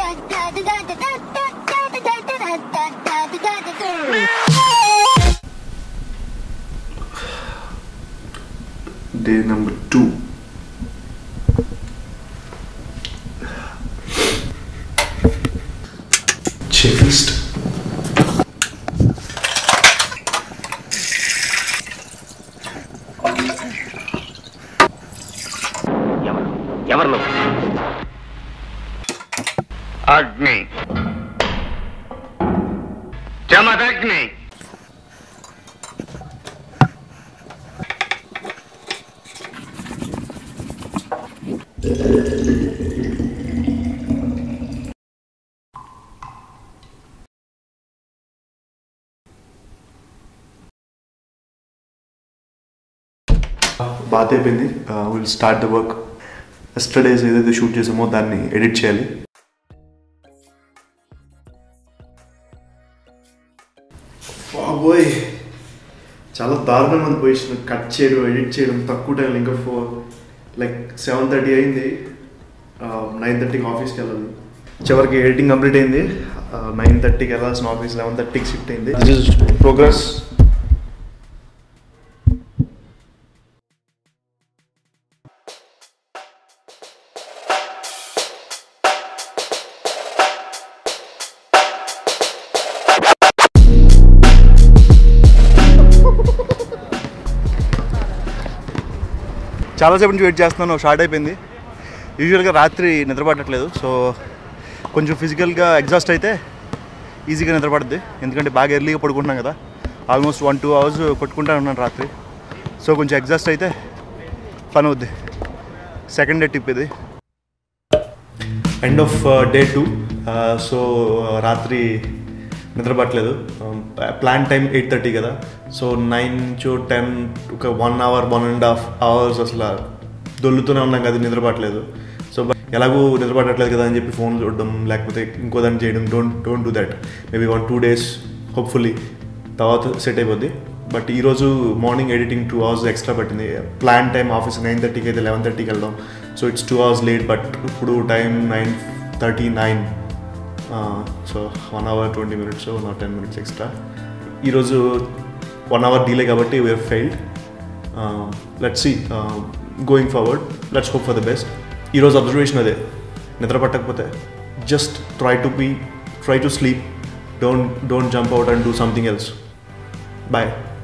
Day number two. Checklist. ఎవరు ఎవరు నువ్వు అగ్ని చమదగ్ని బాధ అయిపోయింది will start the work yesterday's ఏదైతే షూట్ చేసామో దాన్ని ఎడిట్ చేయాలి బాబోయ్ చాలా దారుణంగా ఉంది పొజిషన్ కట్ చేయడం ఎడిట్ చేయడం తక్కువ టైం ఇంకా ఫోర్ లైక్ సెవెన్ థర్టీ అయింది నైన్ థర్టీకి ఆఫీస్కి వెళ్ళాలి చివరికి ఎడిటింగ్ కంప్లీట్ అయింది నైన్ థర్టీకి వెళ్ళాల్సిన ఆఫీస్ లెవెన్ థర్టీకి షిఫ్ట్ అయింది ప్రోగ్రెస్ చాలాసేపు నుంచి వెయిట్ చేస్తున్నాను షార్ట్ అయిపోయింది యూజువల్గా రాత్రి నిద్రపడట్లేదు సో కొంచెం ఫిజికల్గా ఎగ్జాస్ట్ అయితే ఈజీగా నిద్రపడుద్ది ఎందుకంటే బాగా ఎర్లీగా పడుకుంటున్నాం కదా ఆల్మోస్ట్ వన్ టూ అవర్స్ కొట్టుకుంటా ఉన్నాను రాత్రి సో కొంచెం ఎగ్జాస్ట్ అయితే పని అవుద్ది సెకండ్ డే టిప్ ఇది end of day two so రాత్రి నిద్రపట్టలేదు ప్లాన్ టైం ఎయిట్ థర్టీ కదా సో నైన్ టు టెన్ ఒక one hour one and half hours అసలు దొల్లుతూనే ఉన్నాం కదా నిద్రపట్టలేదు సో ఎలాగూ నిద్రపట్టట్లేదు కదా అని చెప్పి ఫోన్ చూడడం లేకపోతే ఇంకో దాన్ని చేయడం don't don't do that maybe one two days hopefully తర్వాత సెట్ అయిపోద్ది బట్ ఈరోజు morning editing two hours extra పట్టింది ప్లాన్ టైం ఆఫీస్ నైన్ థర్టీకి అయితే లెవెన్ థర్టీకి వెళ్దాం so it's two hours late but ఇప్పుడు time nine thirty nine so one hour twenty minutes నా టెన్ మినిట్స్ ఎక్స్ట్రా ఈరోజు వన్ అవర్ డీలే కాబట్టి we are failed let's see going forward let's hope for the best ఈరోజు observation అదే నిద్ర పట్టకపోతే just try to be try to sleep don't don't jump out and do something else bye